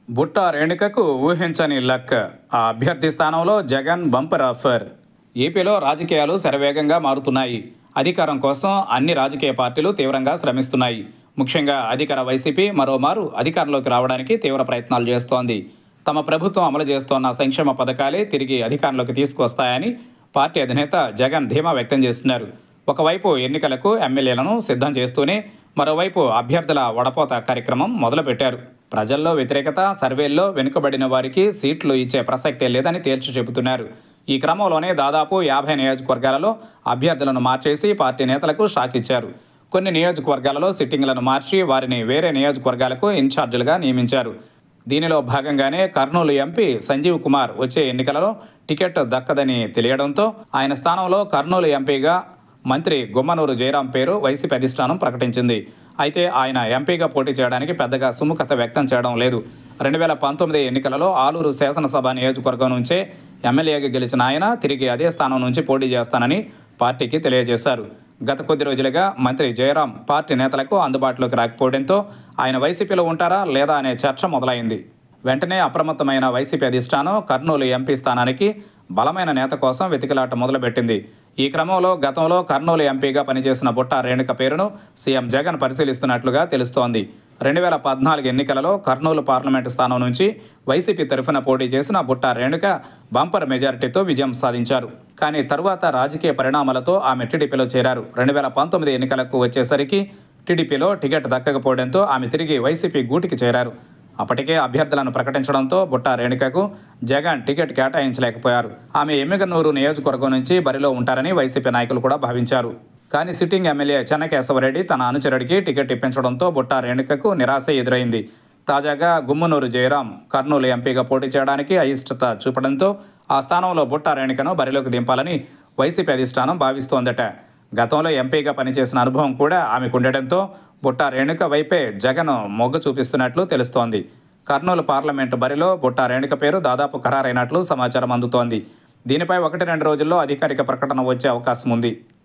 బుట్ట రేణుకకు ఊహించని లక్ ఆ అభ్యర్థి స్థానంలో జగన్ బంపర్ ఆఫర్ ఏపీలో రాజకీయాలు శరవేగంగా మారుతున్నాయి అధికారం కోసం అన్ని రాజకీయ పార్టీలు తీవ్రంగా శ్రమిస్తున్నాయి ముఖ్యంగా అధికార వైసీపీ మరోమారు అధికారంలోకి రావడానికి తీవ్ర ప్రయత్నాలు చేస్తోంది తమ ప్రభుత్వం అమలు చేస్తోన్న సంక్షేమ పథకాలే తిరిగి అధికారంలోకి తీసుకొస్తాయని పార్టీ అధినేత జగన్ ధీమా వ్యక్తం చేస్తున్నారు ఒకవైపు ఎన్నికలకు ఎమ్మెల్యేలను సిద్ధం చేస్తూనే మరోవైపు అభ్యర్థుల వడపోత కార్యక్రమం మొదలుపెట్టారు ప్రజల్లో వ్యతిరేకత సర్వేల్లో వెనుకబడిన వారికి సీట్లు ఇచ్చే ప్రసక్తే లేదని తేల్చి చెబుతున్నారు ఈ క్రమంలోనే దాదాపు యాభై నియోజకవర్గాలలో అభ్యర్థులను మార్చేసి పార్టీ నేతలకు షాక్ ఇచ్చారు కొన్ని నియోజకవర్గాలలో సిట్టింగ్లను మార్చి వారిని వేరే నియోజకవర్గాలకు ఇన్ఛార్జీలుగా నియమించారు దీనిలో భాగంగానే కర్నూలు ఎంపీ సంజీవ్ కుమార్ వచ్చే ఎన్నికలలో టికెట్ దక్కదని తెలియడంతో ఆయన స్థానంలో కర్నూలు ఎంపీగా మంత్రి గుమ్మనూరు జయరాం పేరు వైసీపీ అధిష్టానం ప్రకటించింది అయితే ఆయన ఎంపీగా పోటీ చేయడానికి పెద్దగా సుముఖత వ్యక్తం చేయడం లేదు రెండు వేల పంతొమ్మిది ఎన్నికలలో ఆలూరు శాసనసభ నియోజకవర్గం నుంచే ఎమ్మెల్యేగా గెలిచిన ఆయన తిరిగి అదే స్థానం నుంచి పోటీ చేస్తానని పార్టీకి తెలియజేశారు గత కొద్ది రోజులుగా మంత్రి జయరాం పార్టీ నేతలకు అందుబాటులోకి రాకపోవడంతో ఆయన వైసీపీలో ఉంటారా లేదా అనే చర్చ మొదలైంది వెంటనే అప్రమత్తమైన వైసీపీ అధిష్టానం కర్నూలు ఎంపీ స్థానానికి బలమైన నేత కోసం వెతికిలాట మొదలుపెట్టింది ఈ క్రమంలో గతంలో కర్నూలు ఎంపీగా పనిచేసిన బుట్ట రేణుక పేరును సీఎం జగన్ పరిశీలిస్తున్నట్లుగా తెలుస్తోంది రెండు వేల పద్నాలుగు ఎన్నికలలో కర్నూలు పార్లమెంటు స్థానం నుంచి వైసీపీ తరఫున పోటీ చేసిన బుట్ట రేణుక బంపర్ మెజారిటీతో విజయం సాధించారు కానీ తరువాత రాజకీయ పరిణామాలతో ఆమె టీడీపీలో చేరారు రెండు వేల పంతొమ్మిది ఎన్నికలకు వచ్చేసరికి టీడీపీలో టికెట్ దక్కకపోవడంతో ఆమె తిరిగి వైసీపీ గూటికి చేరారు అప్పటికే అభ్యర్థులను ప్రకటించడంతో బుట్ట రేణుకకు జగన్ టికెట్ కేటాయించలేకపోయారు ఆమె ఎమ్మిగనూరు నియోజకవర్గం నుంచి బరిలో ఉంటారని వైసీపీ నాయకులు కూడా భావించారు కానీ సిట్టింగ్ ఎమ్మెల్యే చెన్నకేశవరెడ్డి తన అనుచరుడికి టికెట్ ఇప్పించడంతో బుట్ట రేణుకకు నిరాశ ఎదురైంది తాజాగా గుమ్మనూరు జయరాం కర్నూలు ఎంపీగా పోటీ చేయడానికి అయిష్టత చూపడంతో ఆ స్థానంలో బుట్ట రేణుకను బరిలోకి దింపాలని వైసీపీ అధిష్టానం భావిస్తోందట గతంలో ఎంపీగా పనిచేసిన అనుభవం కూడా ఆమెకు ఉండడంతో బుట్ట రేణుక వైపే జగన్ మొగ్గు చూపిస్తున్నట్లు తెలుస్తోంది కర్నూలు పార్లమెంటు బరిలో బుట్ట రేణుక పేరు దాదాపు ఖరారైనట్లు సమాచారం అందుతోంది దీనిపై ఒకటి రెండు రోజుల్లో అధికారిక ప్రకటన వచ్చే అవకాశం ఉంది